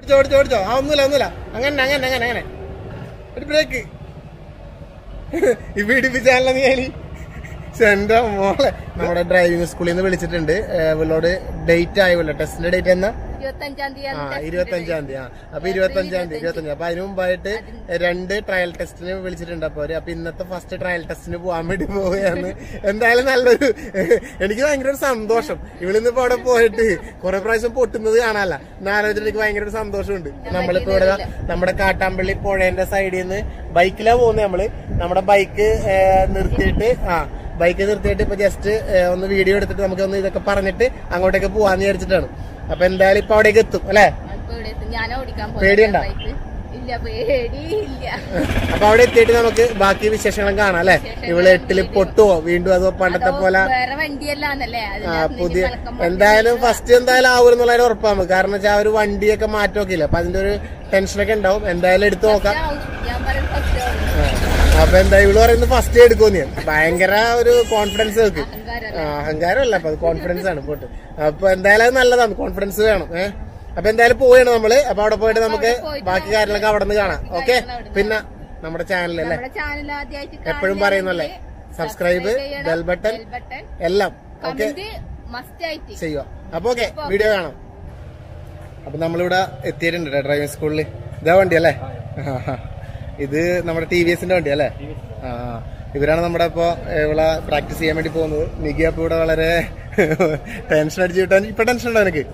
ഓടിച്ചോ ഓടിച്ചോ ഓടിച്ചോ ആ ഒന്നുമില്ല ഒന്നുമില്ല അങ്ങനെ അങ്ങനെ അങ്ങനെ അങ്ങനെ ഒരു ബ്രേക്ക് ഈ പീഡിപ്പിച്ചാണല്ലോ നീ അതിന് എന്റെ മോളെ നമ്മുടെ ഡ്രൈവിംഗ് സ്കൂളിൽ നിന്ന് വിളിച്ചിട്ടുണ്ട് ഇവളോട് ഡേറ്റ് ആയല്ലോ ടെസ്റ്റിന്റെ ഡേറ്റ് എന്നാ ഇരുപത്തഞ്ചാം തീയതി ആ ഇരുപത്തി അഞ്ചാം തീയതി ആ അപ്പൊ ഇരുപത്തി അഞ്ചാം തീയതി ഇരുപത്തി അഞ്ച് അപ്പൊ അതിന് മുമ്പായിട്ട് രണ്ട് ട്രയൽ ടെസ്റ്റിന് വിളിച്ചിട്ടുണ്ട് അപ്പൊ അവര് അപ്പൊ ഇന്നത്തെ ഫസ്റ്റ് ട്രയൽ ടെസ്റ്റിന് പോകാൻ വേണ്ടി പോവുകയാണ് എന്തായാലും നല്ലൊരു എനിക്ക് ഭയങ്കര ഒരു സന്തോഷം ഇവളിന്ന് ഇപ്പൊ അവിടെ പോയിട്ട് കുറെ പ്രാവശ്യം പൊട്ടുന്നത് കാണാല്ല എന്നെ ആലോചിച്ചിട്ട് എനിക്ക് ഭയങ്കര ഒരു സന്തോഷമുണ്ട് നമ്മളിപ്പോ ഇവിടെ ദാ നമ്മുടെ കാട്ടാമ്പള്ളി പുഴേന്റെ സൈഡിൽ നിന്ന് ബൈക്കിലാ പോകുന്നത് നമ്മള് നമ്മുടെ ബൈക്ക് നിർത്തിയിട്ട് ആ ബൈക്ക് നിർത്തിയിട്ട് ഇപ്പൊ ജസ്റ്റ് ഒന്ന് വീഡിയോ എടുത്തിട്ട് നമുക്ക് ഒന്ന് ഇതൊക്കെ പറഞ്ഞിട്ട് അങ്ങോട്ടേക്ക് പോവാന്ന് വിചാരിച്ചിട്ടാണ് അപ്പൊ എന്തായാലും ഇപ്പൊ അവിടേക്ക് എത്തും അല്ലേ ഇപ്പൊ ഇവിടെ എത്തും. ഞാനാ ഓടിക്കാൻ പേടിയുണ്ടോ? ബൈക്ക് ഇല്ല പേടിയില്ല അപ്പൊ അവിടെ എത്തിയിട്ട് നമുക്ക് ബാക്കി വിശേഷങ്ങളും കാണാം അല്ലെ ഇവള് എട്ടില് പൊട്ടുവോ വീണ്ടും അതോ പണ്ടത്തെ അതോ പോലെ വേറെ വണ്ടിയല്ലാന്നല്ലേ ആ അതിനകത്ത് പുതിയ ഇനി പഴക്കം എന്തായാലും ഫസ്റ്റ് എന്തായാലും ആവും എന്നുള്ളതിന് ഉറപ്പാണ് കാരണം വെച്ചാൽ ആ ഒരു വണ്ടിയൊക്കെ മാറ്റമൊക്കെ അപ്പൊ അതിന്റെ ഒരു ടെൻഷനൊക്കെ ഉണ്ടാവും എന്തായാലും എടുത്തു നോക്കാം ആവും. ഞാൻ പറയുന്നത് ഫസ്റ്റ് ആവും. ആ. അപ്പൊ എന്താ ഇവള് പറയുന്നത് ഫസ്റ്റ് എടുക്കുമെന്ന് ഞാൻ ഭയങ്കര ഒരു കോൺഫിഡൻസ് വെക്ക് അഹങ്കാരം ആ, അഹങ്കാരമല്ല അപ്പൊ അത് കോൺഫിഡൻസ് ആണ് പോട്ട് അപ്പൊ എന്തായാലും അത് നല്ലതാണ് കോൺഫിഡൻസ് വേണം ഏഹ് അപ്പൊ എന്തായാലും പോവുകയാണ് നമ്മള് അപ്പൊ അവിടെ പോയിട്ട് നമുക്ക് ബാക്കി കാര്യങ്ങളൊക്കെ അവിടെ നിന്ന് കാണാം ഓക്കെ പിന്നെ നമ്മുടെ ചാനൽ അല്ലേ നമ്മുടെ ചാനൽ ആദ്യമായിട്ട് എപ്പോഴും പറയുന്നല്ലേ സബ്സ്ക്രൈബ് ബെൽ ബട്ടൺ ബട്ടൺ എല്ലാം ഓക്കെ കമന്റ് മസ്റ്റ് ആയിട്ട് ചെയ്യുക അപ്പൊ ഓക്കെ വീഡിയോ കാണാം അപ്പൊ നമ്മളിവിടെ എത്തിയിട്ടുണ്ട് ട്ടോ ഡ്രൈവിംഗ് സ്കൂളിൽ ഇതാ വണ്ടി അല്ലേ ഇത് നമ്മുടെ ടി വി എസിന്റെ വണ്ടി അല്ലേ ആ ഇവരാണ് നമ്മുടെ ഇപ്പൊ ഇവിടെ പ്രാക്ടീസ് ചെയ്യാൻ വേണ്ടി പോകുന്നത് നിഗി അപ്പൊ ഇവിടെ വളരെ ടെൻഷൻ അടിച്ച് കിട്ടാൻ ഇപ്പൊ ടെൻഷൻ ഉണ്ടോ എനിക്ക്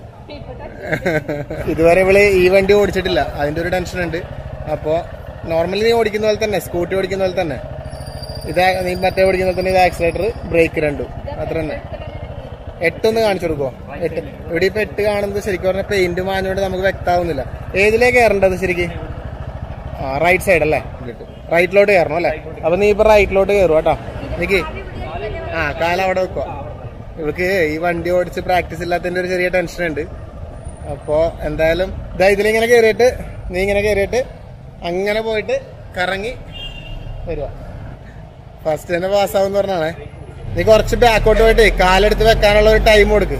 ഇതുവരെ ഇവള് ഈ വണ്ടി ഓടിച്ചിട്ടില്ല അതിന്റെ ഒരു ടെൻഷൻ ഉണ്ട് അപ്പോ നോർമലി നീ ഓടിക്കുന്ന പോലെ തന്നെ സ്കൂട്ടി ഓടിക്കുന്ന പോലെ തന്നെ ഇത് നീ മറ്റേ ഓടിക്കുന്ന പോലെ തന്നെ ഇത് ആക്സിലേറ്റർ ബ്രേക്ക് രണ്ടും അത്ര തന്നെ എട്ടൊന്ന് കാണിച്ചു കൊടുക്കോ എട്ട് ഇവിടെ ഇപ്പൊ എട്ട് കാണുന്നത് ശരിക്കും പറഞ്ഞാൽ പെയിന്റ് മാഞ്ഞോണ്ട് നമുക്ക് വ്യക്തമാവുന്നില്ല ഏതിലേക്ക് കയറേണ്ടത് ശരിക്ക് ആ റൈറ്റ് സൈഡ് അല്ലേ റൈറ്റിലോട്ട് കയറണം അല്ലേ അപ്പൊ നീ ഇപ്പൊ റൈറ്റിലോട്ട് കയറും കേട്ടോ നിക്ക് ആ കാലം അവിടെ വെക്കോ ഇവൾക്ക് ഈ വണ്ടി ഓടിച്ച് പ്രാക്ടീസ് ഇല്ലാത്തതിന്റെ ഒരു ചെറിയ ടെൻഷൻ ഉണ്ട് അപ്പോ എന്തായാലും ഇതാ ഇതിലിങ്ങനെ കയറിയിട്ട് നീ ഇങ്ങനെ കയറിയിട്ട് അങ്ങനെ പോയിട്ട് കറങ്ങി വരുക ഫസ്റ്റ് തന്നെ പാസ്സാവും പറഞ്ഞാണേ നീ കുറച്ച് ബാക്കോട്ട് പോയിട്ട് കാലെടുത്ത് വെക്കാനുള്ള ഒരു ടൈം കൊടുക്ക്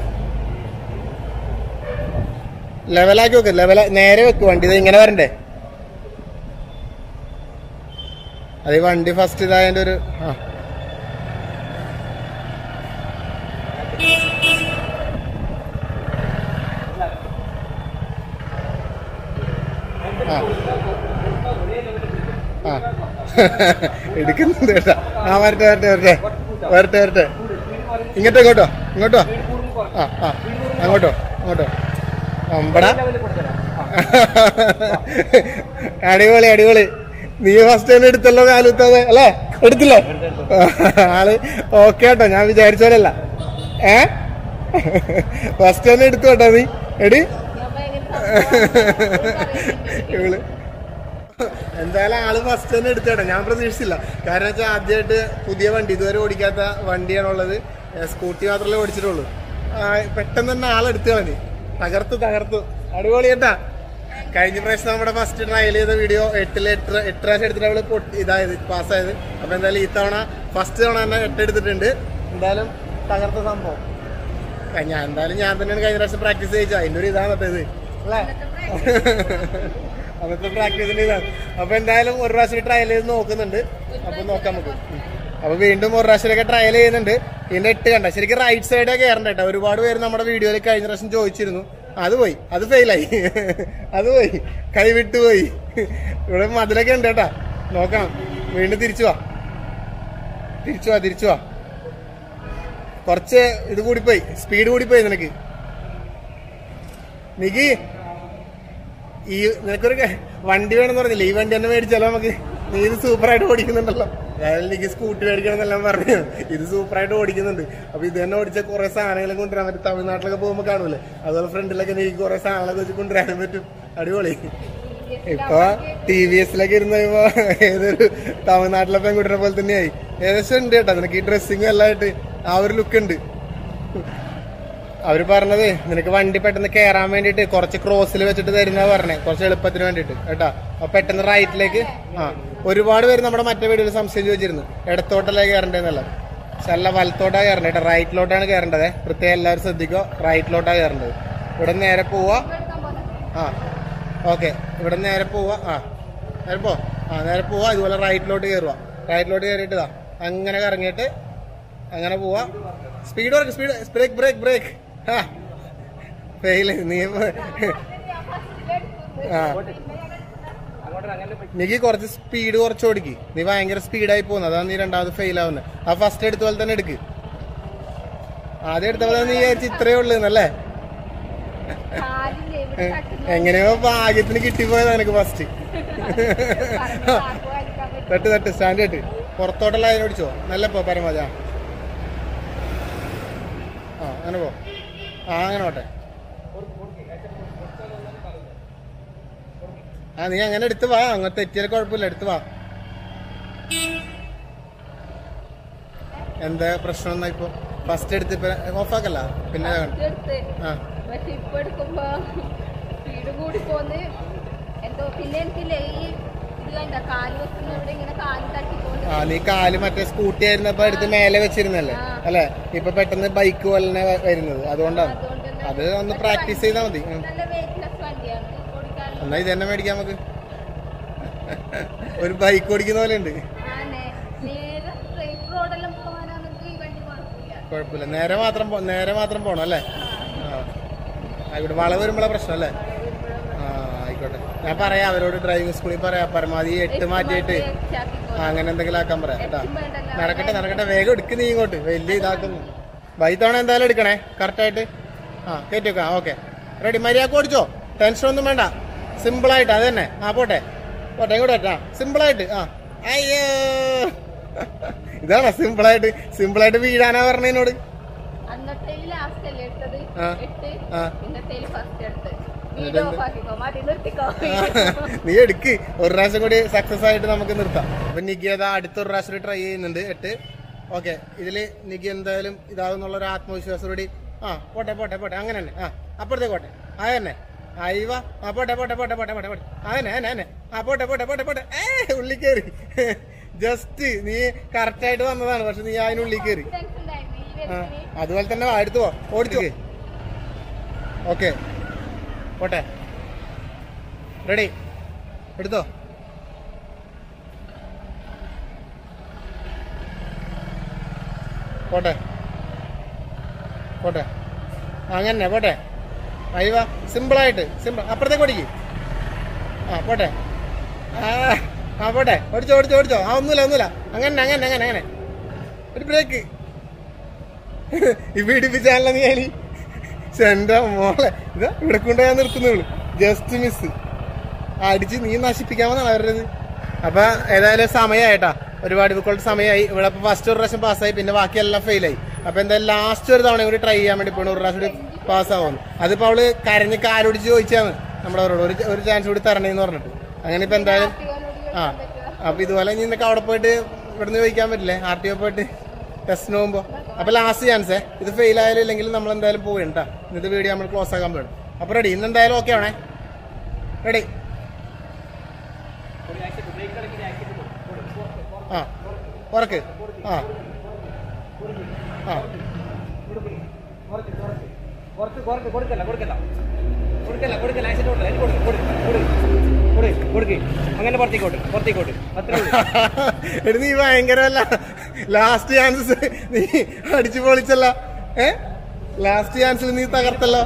ലെവലാക്കി വെക്ക് ലെവല നേരെ വെക്ക് വണ്ടി ഇത് ഇങ്ങനെ വരണ്ടേ അത് ഈ വണ്ടി ഫസ്റ്റ് ഇതായതിന്റെ ഒരു ആ ആ ആ എടുക്കുന്നുണ്ട് കേട്ടാ ആ വരട്ടെ വരട്ടെ വരട്ടെ വരട്ടെ വരട്ടെ ഇങ്ങോട്ടോ ഇങ്ങോട്ടോ ഇങ്ങോട്ടോ ആ ആ അങ്ങോട്ടോ അങ്ങോട്ടോ അമ്പട അടിപൊളി അടിപൊളി നീ ഫസ്റ്റ് തന്നെ എടുത്തല്ലോ കാലുത്താതെ അല്ലേ എടുത്തില്ലേ ആള് ഓക്കെ കേട്ടോ ഞാൻ വിചാരിച്ച പോലെയല്ല ഏ ഫസ്റ്റ് തന്നെ എടുത്തു കേട്ടോ നീ എടി ഞാൻ ഭയങ്കര ഇവള് എന്തായാലും ആള് ഫസ്റ്റ് തന്നെ എടുത്തേട്ടെ ഞാൻ പ്രതീക്ഷിച്ചില്ല കാരണം വെച്ചാൽ ആദ്യമായിട്ട് പുതിയ വണ്ടി ഇതുവരെ ഓടിക്കാത്ത വണ്ടിയാണുള്ളത് ഏഹ് സ്കൂട്ടി മാത്രമല്ലേ ഓടിച്ചിട്ടുള്ളൂ ആ, പെട്ടെന്ന് തന്നെ ആളെടുത്തു കളഞ്ഞു തകർത്തു തകർത്തു അടിപൊളി കേട്ടാ കഴിഞ്ഞ പ്രാവശ്യം നമ്മുടെ ഫസ്റ്റ് ട്രയൽ ചെയ്ത വീഡിയോ എട്ടില് എട്ട് എട്ട് പ്രാവശ്യം എടുത്തിട്ട് അവള് പൊട്ടി ഇതായത് പാസ്സായത് അപ്പൊ എന്തായാലും ഈ തവണ ഫസ്റ്റ് തവണ തന്നെ എട്ട് എടുത്തിട്ടുണ്ട് എന്തായാലും തകർത്ത സംഭവം ആ, ഞാൻ എന്തായാലും ഞാൻ തന്നെയാണ് കഴിഞ്ഞ പ്രാവശ്യം പ്രാക്ടീസ് ചെയ്യിച്ചത് അതിന്റെ ഒരു ഇതാണ് ഇത് അല്ലേ അന്നത്തെ പ്രാക്ടീസിന്റെ ഇതാണ് അപ്പൊ എന്തായാലും ഒരു പ്രാവശ്യം ട്രയൽ ചെയ്ത് നോക്കുന്നുണ്ട് അപ്പൊ നോക്കാം നമുക്ക് ഉം. അപ്പൊ വീണ്ടും ഒരു പ്രാവശ്യമൊക്കെ ട്രയൽ ചെയ്യുന്നുണ്ട് ഇതിന്റെ എട്ട് കണ്ട ശരിക്കും റൈറ്റ് സൈഡേ കയറണ്ട കേട്ടോ ഒരുപാട് പേര് നമ്മുടെ വീഡിയോയിൽ കഴിഞ്ഞ പ്രാവശ്യം ചോദിച്ചിരുന്നു അത് പോയി അത് ഫെയിലായി അത് പോയി കൈവിട്ടു പോയി ഇവിടെ മതിലൊക്കെ ഉണ്ട് കേട്ടാ നോക്കണം വീണ്ടും തിരിച്ചു വാ തിരിച്ചു വാ തിരിച്ചു വാ കുറച്ച് ഇത് കൂടിപ്പോയി സ്പീഡ് കൂടിപ്പോയി നിനക്ക് നിക്ക് ഈ നിനക്കൊരു ക- വണ്ടി വേണമെന്ന് പറഞ്ഞില്ലേ ഈ വണ്ടി തന്നെ മേടിച്ചാലോ നമുക്ക് നീ ഇത് സൂപ്പറായിട്ട് ഓടിക്കുന്നുണ്ടല്ലോ അതായത് എനിക്ക് സ്കൂട്ടി മേടിക്കണം എന്നെല്ലാം പറഞ്ഞു ഇത് സൂപ്പറായിട്ട് ഓടിക്കുന്നുണ്ട് അപ്പൊ ഇത് തന്നെ ഓടിച്ച കുറെ സാധനങ്ങൾ കൊണ്ടുവരാൻ പറ്റും തമിഴ്നാട്ടിലൊക്കെ പോകുമ്പോൾ കാണൂലേ അതുപോലെ ഫ്രണ്ടിലൊക്കെ നീ കുറെ സാധനങ്ങളൊക്കെ വെച്ച് കൊണ്ടുവരാനും പറ്റും അടിപൊളി ഇപ്പൊ ടി വി എസിലൊക്കെ ഇരുന്ന് കഴിയുമ്പോ ഏതൊരു തമിഴ്നാട്ടിലെ പെൺകുട്ടിനെ പോലെ തന്നെയായി ഏകദേശം ഉണ്ട് കേട്ടോ നിനക്ക് ഈ ഡ്രസ്സിങ്ങും എല്ലാം ആയിട്ട് ആ ഒരു ലുക്ക് ഉണ്ട് അവര് പറഞ്ഞത് നിനക്ക് വണ്ടി പെട്ടെന്ന് കയറാൻ വേണ്ടിട്ട് കുറച്ച് ക്രോസിൽ വെച്ചിട്ട് തരുന്ന പറഞ്ഞേ കുറച്ച് എളുപ്പത്തിന് വേണ്ടിട്ട് കേട്ടാ അപ്പൊ പെട്ടെന്ന് റൈറ്റിലേക്ക് ആ ഒരുപാട് പേര് നമ്മുടെ മറ്റേ വീഡിയോയിൽ സംശയം ചോദിച്ചിരുന്നു ഇടത്തോട്ടല്ലേ കയറേണ്ടതെന്നല്ല പക്ഷെ അല്ല വലത്തോട്ടാ കയറേണ്ടത് കേട്ടോ റൈറ്റിലോട്ടാണ് കയറേണ്ടത് പ്രത്യേകം എല്ലാവരും ശ്രദ്ധിക്കോ റൈറ്റിലോട്ടാ കയറേണ്ടത് ഇവിടെ നേരെ പോവാ ആ ഓക്കെ ഇവിടെ നേരെ പോവാ ആ നേരെ പോ ആ നേരെ പോവാ ഇതുപോലെ റൈറ്റിലോട്ട് കയറുക റൈറ്റിലോട്ട് കയറിയിട്ട് ഇതാ അങ്ങനെ കറങ്ങിയിട്ട് അങ്ങനെ പോവാ speed work speed brake brake brake ആ ഫെയില് നീ ആ നീക്ക് കുറച്ച് സ്പീഡ് കുറച്ച് ഓടിക്ക് നീ ഭയങ്കര സ്പീഡായി പോകുന്നു അതാണ് നീ രണ്ടാമത് ഫെയിൽ ആവുന്നത് ആ ഫസ്റ്റ് എടുത്ത പോലെ തന്നെ എടുക്ക് ആദ്യം എടുത്ത പോലെ നീ വിചാരിച്ച് ഇത്രേ ഉള്ളൂ എന്നല്ലേ കാലില്ലേ ഇവിടെ തട്ടുന്നു. എങ്ങനെയോ ഭാഗ്യത്തിന് കിട്ടിപ്പോയത് എനിക്ക് ഫസ്റ്റ് പറഞ്ഞ് കാക്ക് വലിക്കാൻ പറ്റും. തട്ട് തട്ട് സ്റ്റാൻഡ് തട്ട് പുറത്തോട്ടുള്ള അതിനെ ഓടിച്ചോ നല്ല പോ പരമാവധി ആ ആ അങ്ങനെ പോ ആ അങ്ങനെ പോട്ടെ ആ നീ അങ്ങനെ എടുത്ത് വാ അങ്ങനെ തെറ്റിയാൽ കുഴപ്പമില്ല എടുത്ത് വാ എന്താ പ്രശ്നം എന്നാ ഇപ്പൊ ഫസ്റ്റ് എടുത്ത് ഇപ്പൊ ഓഫാക്കല്ല പിന്നെ ഇതെടുത്ത് ആ പക്ഷെ ഇപ്പൊ എടുക്കുമ്പോ സ്പീഡ് കൂടി പോന്ന് എന്തോ പിന്നെ എനിക്കില്ലേ ഈ ഇത് കണ്ട കാല് വെക്കുന്ന ഇവിടെ ഇങ്ങനെ കാല് തട്ടിക്കൊണ്ട് ആ നീ കാല് മറ്റേ സ്കൂട്ടി ആയിരുന്നപ്പോ എടുത്ത് മേലെ വെച്ചിരുന്നല്ലേ ആ. അല്ലെ ഇപ്പൊ പെട്ടെന്ന് ബൈക്ക് പോലെ തന്നെ വ- വരുന്നത് അതുകൊണ്ടാണ് അതുകൊണ്ട് തന്നെ അത് ഒന്ന് പക്ഷെ പ്രാക്ടീസ് വണ്ടി ചെയ്താൽ മതി ഉം. നല്ല വെയിറ്റ്ലെസ് വണ്ടിയാണ് ഓടിക്കാൻ എന്നാ ഇത് തന്നെ മേടിക്കാം നമുക്ക് ഒരു ബൈക്ക് ഓടിക്കുന്ന പോലെ ഉണ്ട് ആനെ നേരെ സ്ട്രൈറ്റ് റോഡെല്ലാം പോകാനാണെങ്കിൽ ഈ വണ്ടി കുഴപ്പമില്ല കുഴപ്പമില്ല നേരെ മാത്രം പോ- നേരെ മാത്രം പോണം അല്ലേ ആ ആ, ഇവിടെ വളവ് വരുമ്പോഴാ പ്രശ്നം അല്ലേ ആ ആയിക്കോട്ടെ ഞാൻ പറയാം അവരോട് ഡ്രൈവിംഗ് സ്കൂളിൽ പറയാം പരമാവധി എട്ട് മാറ്റിയിട്ട് ആ, അങ്ങനെ എന്തെങ്കിലും ആക്കാൻ പറയാം കേട്ടാ നടക്കട്ടെ നടക്കട്ടെ വേഗം എടുക്ക് നീ ഇങ്ങോട്ട് വലിയ ഇതാക്കുന്നു ബൈ തവണ എന്തായാലും എടുക്കണേ കറക്റ്റായിട്ട് ആ കയറ്റി വെക്കാം ഓക്കെ റെഡി മര്യാദക്ക് ഓടിച്ചോ ടെൻഷൻ ഒന്നും വേണ്ട സിമ്പിൾ ആയിട്ട് അത് തന്നെ ആ പോട്ടെ പോട്ടെ ഇങ്ങോട്ട് വരട്ടെ. ആ സിമ്പിൾ ആയിട്ട് ആ അയ്യോ ഇതാണോ സിമ്പിൾ ആയിട്ട് സിമ്പിൾ ആയിട്ട് വീഴാനാ പറഞ്ഞതിനോട് അന്നത്തെ ലാസ്റ്റ് അല്ലേ എടുത്തത് ആ. എട്ട് ആ. ഇന്നത്തെ ഫസ്റ്റ് എടുത്ത് എന്നിട്ട് വീഡിയോ എന്ത്? ഓഫ് ആക്കിക്കോ മതി നിർത്തിക്കോ നീ എടുക്ക് ഒരു പ്രാവശ്യം കൂടി സക്സസ് ആയിട്ട് നമുക്ക് നിർത്താം അപ്പൊ നിക്കി അതാ അടുത്തൊരു പ്രാവശ്യം ട്രൈ ചെയ്യുന്നുണ്ട് എട്ട് ഓക്കെ ഇതില് നിക്കി എന്തായാലും ഇതാകുന്നുള്ള ഒരു ആത്മവിശ്വാസത്തോടി ആ പോട്ടെ പോട്ടെ പോട്ടെ അങ്ങനെ തന്നെ ആ അപ്പുറത്തേക്ക് പോട്ടെ ആ തന്നെ അയവ ആ പോട്ടെ പോട്ടെ പോട്ടെ പോട്ടെ പോട്ടെ പോട്ടെ അതന്നെ അതന്നെ അതന്നെ ആ പോട്ടെ പോട്ടെ പോട്ടെ പോട്ടെ ഏ ഉള്ളി കയറി ജസ്റ്റ് നീ കറക്റ്റ് ആയിട്ട് വന്നതാണ് പക്ഷെ നീ അതിനുള്ളിൽ കയറി ടെൻഷൻ ഉണ്ടായിരുന്നു ഈ ആ വരുന്നതിന് അതുപോലെ തന്നെ വാ, എടുത്തു പോ ഓടിച്ചു ഓക്കെ പോട്ടെ റെഡി എടുത്തോ പോട്ടെ പോട്ടെ അങ്ങനെ പോട്ടെ അയ്യവ സിമ്പിളായിട്ട് സിമ്പിൾ അപ്പുറത്തേക്ക് ഓടിക്ക് ആ പോട്ടെ ആ ആ പോട്ടെ ഓടിച്ചോ ഓടിച്ചോ ഓടിച്ചോ ആ ഒന്നുമില്ല ഒന്നുമില്ല അങ്ങനെ അങ്ങനെ അങ്ങനെ അങ്ങനെ ഒരു ബ്രേക്ക് ഈ പീഡിപ്പിച്ചാണല്ലോ നീ അനി എന്റെ മോളെ ഇതാ ഇവിടെ കൊണ്ടുപോയാൽ നിർത്തുന്നുള്ളൂ ജസ്റ്റ് മിസ് അടിച്ച് നീ നശിപ്പിക്കാമെന്നാണ് അവരുടേത് അപ്പൊ ഏതായാലും സമയമായിട്ടാ ഒരുപാട് ഇപ്പോഴത്തെ സമയമായി ഇവിടെ ഇപ്പൊ ഫസ്റ്റ് ഒരു പ്രാവശ്യം പാസ്സായി പിന്നെ ബാക്കിയെല്ലാം ഫെയിലായി അപ്പൊ എന്തായാലും ലാസ്റ്റ് ഒരു തവണ കൂടി ട്രൈ ചെയ്യാൻ വേണ്ടി പോണു ഒരു പ്രാവശ്യം കൂടി പാസ്സാവുന്നു അതിപ്പോ അവള് കരഞ്ഞ് കാലൊടിച്ച് ചോദിച്ചാണ് നമ്മുടെ അവരോട് ഒരു ഒരു ചാൻസ് കൂടി തരണേന്ന് പറഞ്ഞിട്ട് അങ്ങനെ ഇപ്പൊ എന്തായാലും ആ അപ്പൊ ഇതുപോലെ ഇനി നിനക്ക് അവിടെ പോയിട്ട് ഇവിടുന്ന് ചോദിക്കാൻ പറ്റില്ലേ ആർ ടി ഒ പോയിട്ട് ടെസ്റ്റിന് പോകുമ്പോ അപ്പൊ ലാസ്റ്റ് ചാൻസേ ഇത് ഫെയിൽ ആയാലും ഇല്ലെങ്കിൽ നമ്മൾ എന്തായാലും പോവുകയാണ് കേട്ടോ ഇന്നത്തെ വീഡിയോ നമ്മൾ ക്ലോസ് ആക്കാൻ പോകണം അപ്പൊ റെഡി ഇന്ന് എന്തായാലും ഓക്കെ ആണേ റെഡി ആ ഉറക്ക് ആ ആ കുറച്ച് കുറച്ച് കൊടുക്കല്ല കൊടുക്കല്ല കൊടുക്കല്ല കൊടുക്കല്ല ആക്സിഡന്റ് കൊടുക്കല്ല അതിന് കൊടുക്ക് കൊടുക്ക് കൊടുക്ക് കൊടുക്ക് കൊടുക്ക് അങ്ങനെ പുറത്തേക്കോട്ട് പുറത്തേക്കോട്ട് അത്രേ ഉള്ളൂ എടി നീ ഭയങ്കരമല്ല ലാസ്റ്റ് ചാൻസസ് നീ അടിച്ചു പൊളിച്ചല്ല ഏ ലാസ്റ്റ് ചാൻസിൽ നീ തകർത്തല്ലോ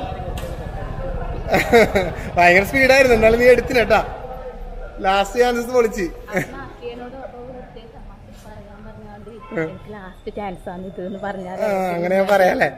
ഭയങ്കര സ്പീഡായിരുന്നു എന്നാലും നീ എടുത്തില്ല കേട്ടാ ലാസ്റ്റ് ചാൻസസ് പൊളിച്ച് നാട്ടിയനോട് അപ്പൊ വെറുതെ തമാശ പറയാൻ പറഞ്ഞാണ്ട് എനിക്ക് ലാസ്റ്റ് ചാൻസ് ആണ് ഇത് എന്ന് പറഞ്ഞാൽ ആ, അങ്ങനെ ഞാൻ പറയാല്ലേ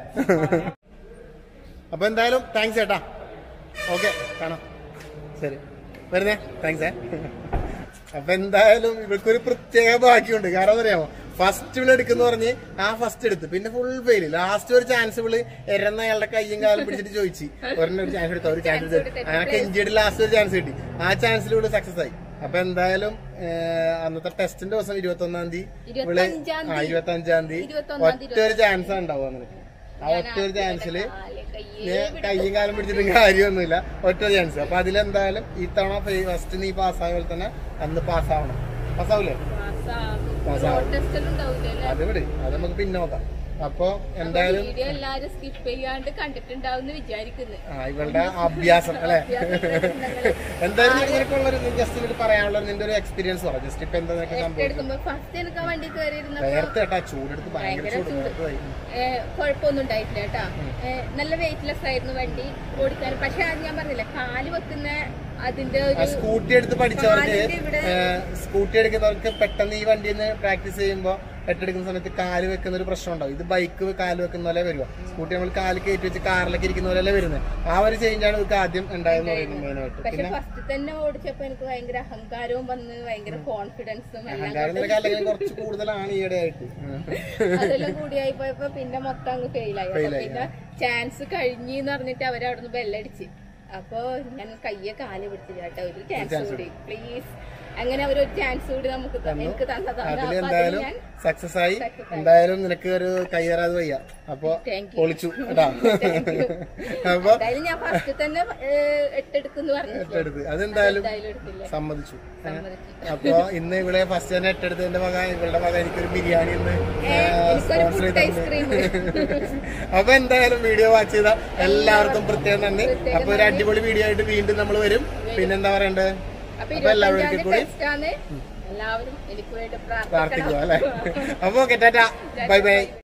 അപ്പൊ എന്തായാലും താങ്ക്സ് ചേട്ടാ ഓക്കെ കാണാം ശരി വരുന്നേ താങ്ക്സ് ഏ അപ്പൊ എന്തായാലും ഇവൾക്കൊരു പ്രത്യേക ഭാഗ്യമുണ്ട് കാരണം എന്താ അറിയാമോ ഫസ്റ്റ് ഇവള് എടുക്കുന്ന പറഞ്ഞ് ആ ഫസ്റ്റ് എടുത്ത് പിന്നെ ഫുൾ ഫെയിൽ ലാസ്റ്റ് ഒരു ചാൻസ് ഇവള് എരന്ന അയാളുടെ കയ്യും കാലും പിടിച്ചിട്ട് ചോദിച്ചു ഒരെണ്ണം ഒരു ചാൻസ് എടുത്തോ ഒരു ചാൻസ് എടുത്തു അങ്ങനെ കെഞ്ചിയുടെ ലാസ്റ്റ് ഒരു ചാൻസ് കിട്ടി ആ ചാൻസിൽ ഇവള് സക്സസ് ആയി അപ്പൊ എന്തായാലും ഏഹ്, അന്നത്തെ ടെസ്റ്റിന്റെ ദിവസം ഇരുപത്തി ഒന്നാം തീയതി ഇവള് ഇരുപത്തഞ്ചാം ആ ഇരുപത്തി അഞ്ചാം തീയതി ഇരുപത്തൊന്നാം ഒറ്റ ഒരു ചാൻസ് ഉണ്ടാവുക നിനക്ക് ആ ഒറ്റ ഒരു ചാൻസില് നീ കയ്യും കാലം പിടിച്ചിട്ടും കാര്യമൊന്നുമില്ല ഒറ്റ ചാൻസ് അപ്പൊ അതിലെന്തായാലും ഈ തവണ ഫസ്റ്റ് നീ പാസ്സായ പോലെ തന്നെ അന്ന് പാസ്സാവണം പാസ്സാവൂലേ പാസ്സാവും ടെസ്റ്റ് ഉണ്ടാവില്ലേ അത് വിട് അത് നമുക്ക് പിന്നെ നോക്കാം അപ്പൊ എന്തായാലും വീഡിയോ എല്ലാരും സ്കിപ്പ് ചെയ്യാണ്ട് കണ്ടിട്ടുണ്ടാവും വിചാരിക്കുന്നു ആ ഇവളുടെ അഭ്യാസം അല്ലെ എന്തായാലും നിനക്കുള്ളൊരു ജസ്റ്റ് നിനക്ക് പറയാനുള്ള നിന്റെ ഒരു എക്സ്പീരിയൻസ് പറ ജസ്റ്റ് ഇപ്പൊ എന്താ നിനക്ക് സംഭവിച്ചത് എടുക്കുമ്പോ ഫസ്റ്റ് എനിക്ക് വണ്ടി കയറിയിരുന്നപ്പോ നേരത്തെ കേട്ടാ ചൂടെടുത്ത് ഭയങ്കര ഭയങ്കര ചൂട് ചൂട്. നേരത്തെ വൈകി. ഏഹ് കുഴപ്പമൊന്നും ഉണ്ടായിട്ടില്ല കേട്ടാ ഏഹ് നല്ല വെയിറ്റ്ലെസ് ആയിരുന്നു വണ്ടി ഓടിക്കാൻ പക്ഷെ അത് ഞാൻ പറഞ്ഞില്ല കാല് വെക്കുന്ന അതിന്റെ ആ ഒരു സ്കൂട്ടി എടുത്ത് പഠിച്ചവർക്ക് കാലിന്റെ ഇവിടെ സ്കൂട്ടി എടുക്കുന്നവർക്ക് പെട്ടെന്ന് ഈ വണ്ടിയിൽ നിന്ന് പ്രാക്ടീസ് ചെയ്യുമ്പോൾ എട്ടെടുക്കുന്ന സമയത്ത് കാല് വെക്കുന്ന ഒരു പ്രശ്നം ഉണ്ടാവും ഇത് ബൈക്ക് കാല് വെക്കുന്ന പോലെ വരുക സ്കൂട്ടി നമ്മൾ കാല് കയറ്റി വെച്ച് കാറിലേക്ക് ഇരിക്കുന്ന പോലെ വരുന്നത് ആ ഒരു ചേഞ്ചാണ് ഇവർക്ക് ആദ്യം ഉണ്ടായെന്ന് പറയുന്നത് മെയിനായിട്ട് പക്ഷെ പിന്നെ ഫസ്റ്റ് തന്നെ ഓടിച്ചപ്പോ എനിക്ക് ഭയങ്കര അഹങ്കാരവും വന്ന് ഭയങ്കര കോൺഫിഡൻസും എല്ലാം അഹങ്കാരം നിനക്ക് അല്ലെങ്കിൽ കുറച്ച് കൂടുതലാണ് ഈയിടെ ആയിട്ട് അതെല്ലാം കൂടിയായി പോയപ്പോ പിന്നെ മൊത്തം അങ്ങ് ഫെയിലായി അപ്പൊ പിന്നെ ചാൻസ് കഴിഞ്ഞെന്ന് പറഞ്ഞിട്ട് അവരവിടുന്ന് ബെല്ലടിച്ച് അപ്പൊ ഞാൻ കയ്യെ കാല് പിടിച്ചില്ല കേട്ടോ ഒരു ചാൻസ് കൂടി പ്ലീസ് അങ്ങനെ അവരൊരു ചാൻസ് കൂടി നമുക്ക് ത- എനിക്ക് തന്നതാണ് അതിൽ അപ്പൊ അതിൽ എന്തായാലും ഞാൻ സക്സസ് ആയി Success ആയി. എന്തായാലും നിനക്ക് ഒരു കയ്യേറാതെ വയ്യ അപ്പൊ Thank you. പൊളിച്ചു കേട്ടാ അപ്പൊ എന്തായാലും ഞാൻ ഫസ്റ്റ് തന്നെ ഏഹ്, എട്ടെടുക്കുന്നു പറഞ്ഞു എട്ടെടുത്ത് അതെന്തായാലും എന്തായാലും എടുത്തില്ല സമ്മതിച്ചു സമ്മതിച്ചു അപ്പൊ ഇന്ന് ഇവിടെ ഫസ്റ്റ് തന്നെ എട്ടെടുത്തതിന്റെ വക ഇവളുടെ വക എനിക്കൊരു ബിരിയാണി ഒന്ന് എനിക്കൊരു സ്പോൺസർ ഫുഡ് ഐസ്ക്രീം അപ്പൊ എന്തായാലും വീഡിയോ വാച്ച് ചെയ്ത എല്ലാവർക്കും പ്രത്യേകം നന്ദി അപ്പൊ ഒരു അടിപൊളി വീഡിയോ ആയിട്ട് വീണ്ടും നമ്മൾ വരും പിന്നെന്താ പറയണ്ടത് അപ്പൊ അപ്പൊ എല്ലാവർക്കും ഇരുപത്തഞ്ചാം കൂടി ടെസ്റ്റ് ആണ് എല്ലാവരും എനിക്ക് വേണ്ടി പ്രാർത്ഥിക്കുക പ്രാർത്ഥിക്കണം അല്ലെ അപ്പൊ ഓക്കെ ടാറ്റ ബൈ ബൈ